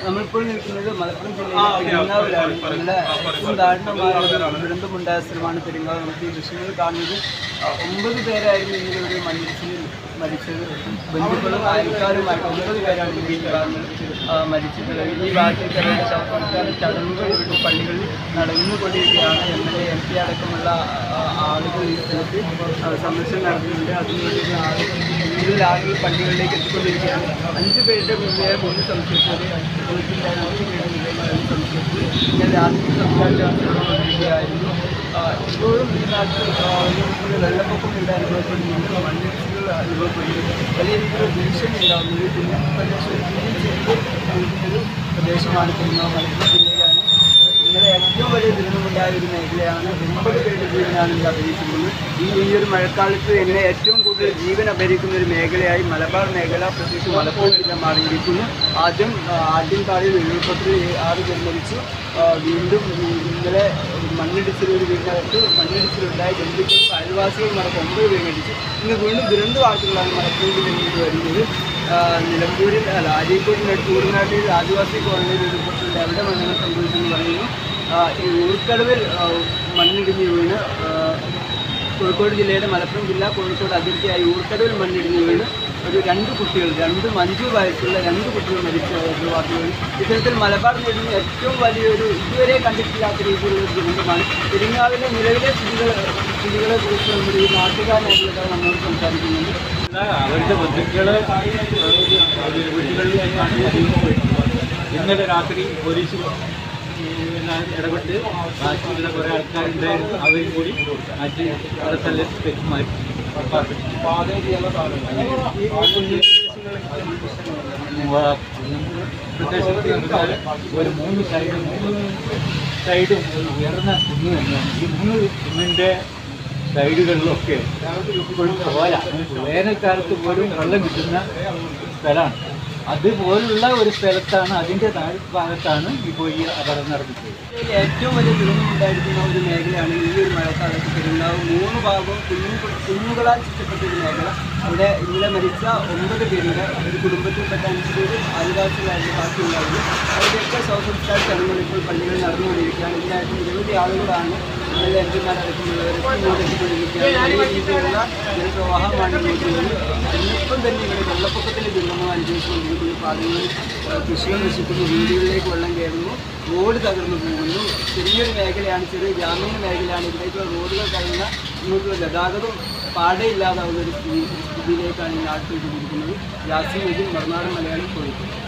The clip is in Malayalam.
നമ്മളിപ്പോൾ നിൽക്കുന്നത് മലപ്പുറം ജില്ലയിലെ പെരിങ്ങാവിലാണ് നമ്മുടെ ഏറ്റവും ദാരുണമായ ഒരു ദുരന്തമുണ്ടായ സ്ഥലമാണ് പെരിങ്ങാവ് നമുക്ക് ഈ ദൃശ്യങ്ങൾ കാണുന്നത് ആ, ഒമ്പത് പേരായിരുന്നു ഇങ്ങനെ ഒരു മണ്ണിടിച്ചിൽ മരിച്ചത് ബന്ധുക്കളും അയൽക്കാരുമായിട്ട് ഒമ്പത് പേരാണ് ഈ ഭാഗങ്ങൾ ആ, മരിച്ചിട്ടുള്ളത് ഈ ഭാഗത്തേക്ക് ശവസംസ്കാര ചടങ്ങുകൾ ഇവിടെ പള്ളികളിൽ നടന്നുകൊണ്ടിരിക്കുകയാണ് M L A M P അടക്കമുള്ള ആ, ആളുകൾ ഈ സ്ഥലത്ത് ആ, സന്ദർശനം നടത്തുന്നുണ്ട് അതിനുവേണ്ടി ആളുകൾ കൂടുതൽ ആളുകൾ പള്ളികളിലേക്ക് എത്തിക്കൊണ്ടിരിക്കുകയാണ് അഞ്ച് പേരുടെ മുന്നേ മൂന്ന് സംശയിച്ചത് കുളത്തിൻ്റെ അഞ്ച് പേരുടെ മുന്നേ സംശയിച്ചത് ഇങ്ങനെ രാത്രി സംസാരിച്ചായിരുന്നു ഇപ്പോഴും ഈ നാട്ടിൽ ആ, ഒരു വെള്ളപ്പൊക്കം ഇവിടെ അനുഭവപ്പെടുന്നുണ്ട് മണ്ണിടിച്ചിലുകൾ അനുഭവപ്പെടുന്നുണ്ട് വലിയ രീതിയിലുള്ള ഭീഷണി ഉണ്ടാകുന്നത് പിന്നെ പ്രദേശം ചെയ്ത് ഒരു പ്രദേശമാണ് പെരുന്നാൾ മലപ്പുറം ജില്ലയിലാണ് ഇന്നലെ ഏറ്റവും വലിയ ദുരിതമുണ്ടായ ഒരു മേഖലയാണ് ഒമ്പത് പേരുടെ ജീവനാണ് ഇത് അപഹരിക്കുന്നത് ഈ ഈ ഒരു മഴക്കാലത്ത് എങ്ങനെ ഏറ്റവും കൂടുതൽ ജീവൻ അപഹരിക്കുന്ന ഒരു മേഖലയായി മലബാർ മേഖല പ്രത്യേകിച്ച് മലപ്പുറം ജില്ല മാറിയിരിക്കുന്നു ആദ്യം ആ, ആദ്യം കാലിൽ ഉരുൾപൊട്ടൽ ആറ് പേർ മരിച്ചു ആ, വീണ്ടും ഈ ഇന്നലെ മണ്ണിടിച്ചിൽ ഒരു വീടിനകത്ത് മണ്ണിടിച്ചിലുണ്ടായ ബന്ധുക്കളും അയൽവാസികളും അടക്കം ഒമ്പത് പേർ മരിച്ചു ഇന്ന് വീണ്ടും ദുരന്ത വാർത്തകളാണ് മലപ്പുറം ജില്ലയിൽ വരുന്നത് ആ, നിലമ്പൂരിൽ അല്ല അരീക്കോടിനടുത്ത് ഊർനാട്ടിൽ ആദിവാസി കോളനിയിൽ ഉരുൾപൊട്ടലുണ്ട് അവിടെ മരണം സംഭവിച്ചെന്ന് പറയുന്നു ആ, ഈ ഊർക്കടവിൽ ആ, മണ്ണിടിഞ്ഞ് വീണ് ആ, കോഴിക്കോട് ജില്ലയുടെ മലപ്പുറം ജില്ല കോഴിക്കോട് അതിർത്തിയായി ഊർക്കടവിൽ മണ്ണിടിഞ്ഞ് വീണ് ഒരു രണ്ട് കുട്ടികൾ രണ്ടും അഞ്ച് വയസ്സുള്ള രണ്ട് കുട്ടികൾ മരിച്ച ഒരു വാർത്തകൾ ഇത്തരത്തിൽ മലബാർ നേരിടുന്ന ഏറ്റവും വലിയൊരു ഇതുവരെ കണ്ടിട്ടില്ലാത്ത രീതിയിലുള്ള ഒരു ദുരന്തമാണ് പെരിങ്ങാവിലെ നിലവിലെ സ്ഥിതികൾ സ്ഥിതികളെ കുറിച്ച് നമ്മുടെ ഈ നാട്ടുകാരനായിട്ടുള്ള നമ്മോട് സംസാരിക്കുന്നുണ്ട് അവരുടെ ബന്ധുക്കള് വീടുകളിൽ ഇന്നലെ രാത്രി പോലീസ് പിന്നെ ഇടപെട്ട് ബാക്കിയുള്ള കുറേ ആൾക്കാരുണ്ടായിരുന്നു അവരും കൂടി മറ്റ് സ്ഥലത്തേക്ക് മാറ്റി ഈ കുഞ്ഞു പ്രദേശത്ത് ഇരുന്നാൽ ഒരു മൂന്ന് സൈഡ് മൂന്ന് സൈഡും ഒരു ഉയർന്ന കുന്ന് തന്നെയാണ് ഈ മൂന്ന് കുന്നിൻ്റെ സൈഡുകളിലൊക്കെ ഇപ്പോഴും പോല വേനൽക്കാലത്ത് പോലും വെള്ളം കിട്ടുന്ന സ്ഥലമാണ് അതുപോലുള്ള ഒരു സ്ഥലത്താണ് അതിൻ്റെ താഴ്ഭാഗത്താണ് ഇപ്പോൾ ഈ അപകടം നടന്നിട്ടുള്ളത് ഇന്ത്യയിലെ ഏറ്റവും വലിയ ദുരന്തമുണ്ടായിരിക്കുന്ന ഒരു മേഖലയാണ് ഈ ഒരു മഴക്കാലത്ത് പെരുന്നാവ് മൂന്ന് ഭാഗവും കുഞ്ഞു കുഞ്ഞുകളാൽ ചുറ്റപ്പെട്ട ഒരു മേഖല അവിടെ ഇന്നലെ മരിച്ച ഒമ്പത് പേരുടെ ഒരു കുടുംബത്തിൽപ്പെട്ട അഞ്ച് പേര് ആദിവാസികളായിരുന്നു ബാക്കിയുള്ളവർ അവരുടെയൊക്കെ ശവസംസ്കാര ചടങ്ങുകൾ ഇപ്പോൾ പള്ളികളിൽ നടന്നുകൊണ്ടിരിക്കുകയാണ് ഇതിനായിട്ട് നിരവധി ആളുകളാണ് ഇന്നലെ എം പിമാരടക്കമുള്ളവർ ഇങ്ങോട്ട് എത്തിക്കൊണ്ടിരിക്കുകയാണ് വലിയ രീതിയിലുള്ള ജനപ്രവാഹമാണ് ഇങ്ങോട്ടുള്ളത് അതിനൊപ്പം തന്നെ ഇവിടെ വെള്ളപ്പൊക്കത്തിൻ്റെ ദുരന്തങ്ങൾ അനുഭവിച്ചുകൊണ്ടിരിക്കുന്നു പാതകളിൽ ആ, കൃഷികൾ നശിക്കുന്നു വീടുകളിലേക്ക് വെള്ളം കയറുന്നു റോഡ് തകർന്നു പോകുന്നു ചെറിയൊരു മേഖലയാണ് ചെറിയ ഗ്രാമീണ മേഖലയാണ് ഇവിടേക്കുള്ള റോഡുകൾ കഴിയുന്ന ഇങ്ങോട്ടുള്ള ഗതാഗതം പാടെ ഇല്ലാതാവുന്ന ഒരു സ്ഥിതി സ്ഥിതിയിലേക്കാണ് ഈ നാട്ടിൽ കൊണ്ടിരിക്കുന്നത് യാസീൻ ഇതിൽ മറുനാടൻ മലയാളി കോഴിക്കോട്